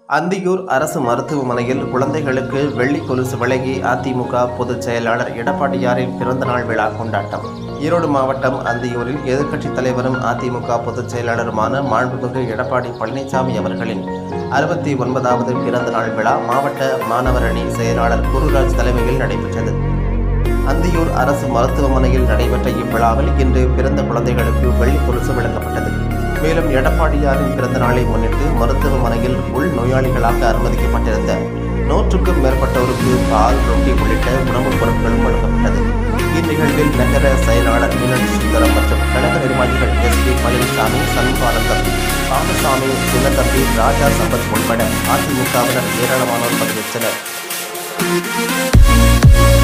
அந்தியூர் அரசு மருத்துவமனையில் குழந்தைகளுக்கு வெள்ளி கொலுசு வழங்கி அதிமுக பொதுச் செயலாளர் எடப்பாடியாரின் பிறந்தநாள் விழா கொண்டாட்டம் ஈரோடு மாவட்டம் அந்தியூரில் எதிர்க்கட்சித் தலைவரும் அதிமுக பொதுச் செயலாளருமான மாண்புமிகு எடப்பாடி பழனிசாமி அவர்களின் அறுபத்தி ஒன்பதாவது பிறந்தநாள் விழா மாவட்ட மாணவர் அணி செயலாளர் குருராஜ் தலைமையில் நடைபெற்றது அந்தியூர் அரசு மருத்துவமனையில் நடைபெற்ற இவ்விழாவில் இன்று பிறந்த குழந்தைகளுக்கு வெள்ளி கொலுசு வழங்கப்பட்டது மேலும் எடப்பாடியாரின் பிறந்த நாளை முன்னிட்டு மருத்துவமனையில் உள் நோயாளிகளாக அனுமதிக்கப்பட்டிருந்த நூற்றுக்கும் மேற்பட்டோருக்கு பால் ரொட்டி உள்ளிட்ட உணவுப் பொருட்களும் வழங்கப்பட்டது இந்நிகழ்வில் நகர செயலாளர் மீனடி சுந்தரம் மற்றும் கழக நிர்வாகிகள் எஸ் பி பழனிசாமி சண்முகானந்தம் ராமசாமி சின்னத்தம்பி ராஜா சம்பத் உட்பட அதிமுகவினர் ஏராளமானோர் பங்கேற்றனர்